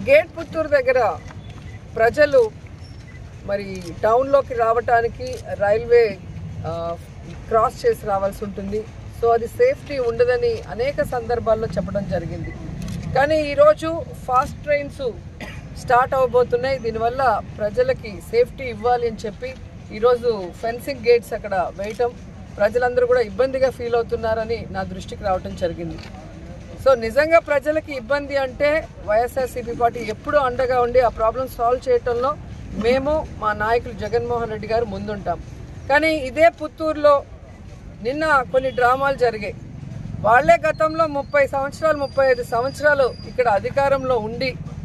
gate Puttur దగ్గర ప్రజలు మరి టౌన్లోకి రావటానికి రైల్వే ఆ, క్రాస్ చేసి రావాల్సి ఉంటుంది సో అది సేఫ్టీ ఉండదని అనేక సందర్భాల్లో చెప్పడం జరిగింది కానీ ఈరోజు ఫాస్ట్ ట్రైన్స్ స్టార్ట్ అవబోతున్నాయి దీనివల్ల ప్రజలకి సేఫ్టీ ఇవ్వాలి అని చెప్పి ఈరోజు ఫెన్సింగ్ గేట్స్ అక్కడ వేయటం ప్రజలందరూ కూడా ఇబ్బందిగా ఫీల్ అవుతున్నారని నా దృష్టికి రావటం జరిగింది సో నిజంగా ప్రజలకి ఇబ్బంది అంటే వైఎస్ఆర్సీపీ పార్టీ ఎప్పుడూ అండగా ఉండి ఆ ప్రాబ్లం సాల్వ్ చేయటంలో మేము మా నాయకులు జగన్మోహన్ రెడ్డి గారు ముందుంటాం కానీ ఇదే పుత్తూరులో నిన్న కొన్ని డ్రామాలు జరిగాయి వాళ్ళే గతంలో ముప్పై సంవత్సరాలు ముప్పై ఐదు సంవత్సరాలు ఇక్కడ అధికారంలో ఉండి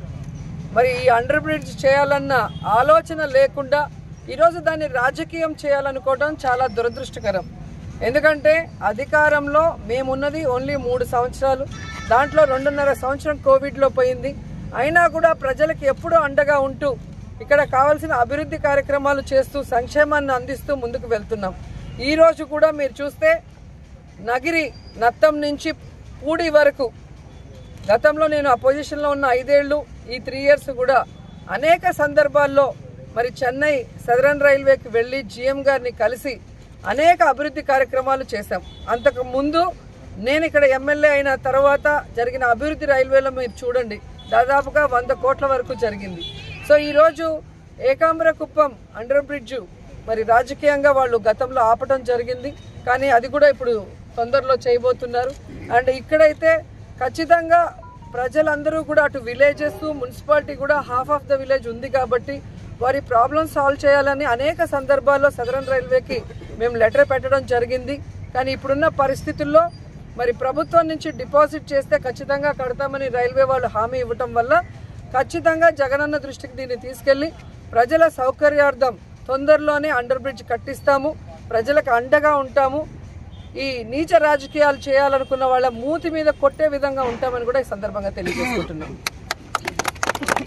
మరి ఈ అండర్ బ్రిడ్జ్ చేయాలన్న ఆలోచన లేకుండా ఈరోజు దాన్ని రాజకీయం చేయాలనుకోవడం చాలా దురదృష్టకరం ఎందుకంటే అధికారంలో మేమున్నది ఓన్లీ మూడు సంవత్సరాలు దాంట్లో రెండున్నర సంవత్సరం కోవిడ్లో పోయింది అయినా కూడా ప్రజలకు ఎప్పుడూ అండగా ఉంటూ ఇక్కడ కావాల్సిన అభివృద్ధి కార్యక్రమాలు చేస్తూ సంక్షేమాన్ని అందిస్తూ ముందుకు వెళ్తున్నాం ఈ రోజు కూడా మీరు చూస్తే నగిరి నత్తం నుంచి పూడి వరకు గతంలో నేను ఆ పొజిషన్లో ఉన్న ఐదేళ్లు ఈ త్రీ ఇయర్స్ కూడా అనేక సందర్భాల్లో మరి చెన్నై సదరన్ రైల్వేకి వెళ్ళి జీఎం గారిని కలిసి అనేక అభివృద్ధి కార్యక్రమాలు చేశాం అంతకు ముందు నేను ఇక్కడ ఎమ్మెల్యే అయిన తర్వాత జరిగిన అభివృద్ధి రైల్వేలో మీరు చూడండి దాదాపుగా వంద కోట్ల వరకు జరిగింది సో ఈరోజు ఏకాంబర కుప్పం అండర్ బ్రిడ్జ్ మరి రాజకీయంగా వాళ్ళు గతంలో ఆపటం జరిగింది కానీ అది కూడా ఇప్పుడు తొందరలో చేయబోతున్నారు అండ్ ఇక్కడైతే ఖచ్చితంగా ప్రజలందరూ కూడా అటు విలేజెస్ మున్సిపాలిటీ కూడా హాఫ్ ఆఫ్ ద విలేజ్ ఉంది కాబట్టి వారి ప్రాబ్లమ్ సాల్వ్ చేయాలని అనేక సందర్భాల్లో సదరన్ రైల్వేకి మేము లెటర్ పెట్టడం జరిగింది కానీ ఇప్పుడున్న పరిస్థితుల్లో మరి ప్రభుత్వం నుంచి డిపాజిట్ చేస్తే ఖచ్చితంగా కడతామని రైల్వే వాళ్ళు హామీ ఇవ్వటం వల్ల ఖచ్చితంగా జగనన్న దృష్టికి దీన్ని తీసుకెళ్లి ప్రజల సౌకర్యార్థం తొందరలోనే అండర్ బ్రిడ్జ్ కట్టిస్తాము ప్రజలకు అండగా ఉంటాము ఈ నీచ రాజకీయాలు చేయాలనుకున్న వాళ్ళ మూతి మీద కొట్టే విధంగా ఉంటామని కూడా ఈ సందర్భంగా తెలియజేసుకుంటున్నాం